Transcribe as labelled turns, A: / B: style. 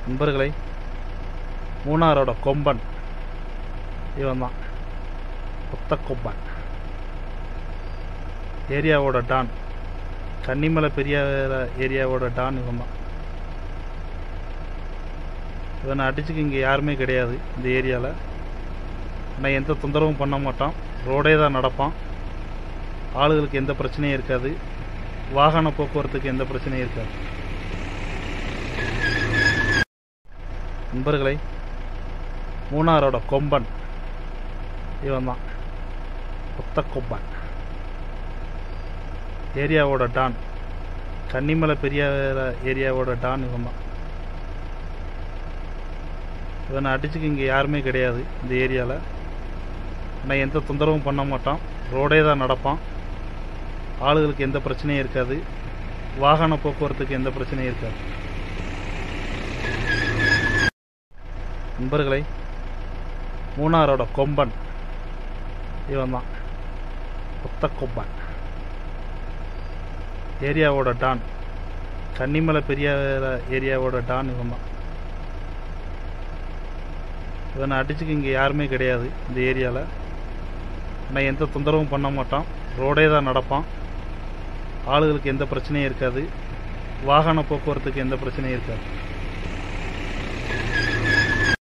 A: நண்பர்களே மூணாரோட கொம்பன் இவன் தான் ஒத்த கொம்பன் ஏரியாவோட டான் கன்னிமலை பெரிய ஏரியாவோட டான் இவன் தான் இவனை அடிச்சுக்க இங்கே யாருமே கிடையாது இந்த ஏரியாவில் ஆனால் எந்த தொந்தரவும் பண்ண மாட்டான் ரோடே தான் நடப்பான் ஆளுகளுக்கு எந்த பிரச்சனையும் இருக்காது வாகன போக்குவரத்துக்கு எந்த பிரச்சனையும் இருக்காது நண்பர்களே மூணாரோட கொம்பன் இவன் தான் ஒத்த கொம்பன் ஏரியாவோட டான் கன்னிமலை பெரிய ஏரியாவோட டான் இவன் தான் இவனை அடிச்சுக்க இங்கே யாருமே கிடையாது இந்த ஏரியாவில் ஆனால் எந்த தொந்தரவும் பண்ண மாட்டான் ரோடே தான் நடப்பான் ஆளுகளுக்கு எந்த பிரச்சனையும் இருக்காது வாகன போக்குவரத்துக்கு எந்த பிரச்சனையும் இருக்காது நண்பர்களே மூணாரோட கொம்பன் இவன் தான் ஒத்த கொம்பன் ஏரியாவோட டான் கன்னிமலை பெரிய ஏரியாவோட டான் இவன் தான் இவனை அடிச்சுக்க இங்கே யாருமே கிடையாது இந்த ஏரியாவில் ஆனால் எந்த தொந்தரவும் பண்ண மாட்டான் ரோடே தான் நடப்பான் ஆளுகளுக்கு எந்த பிரச்சனையும் இருக்காது வாகன போக்குவரத்துக்கு எந்த பிரச்சனையும் இருக்காது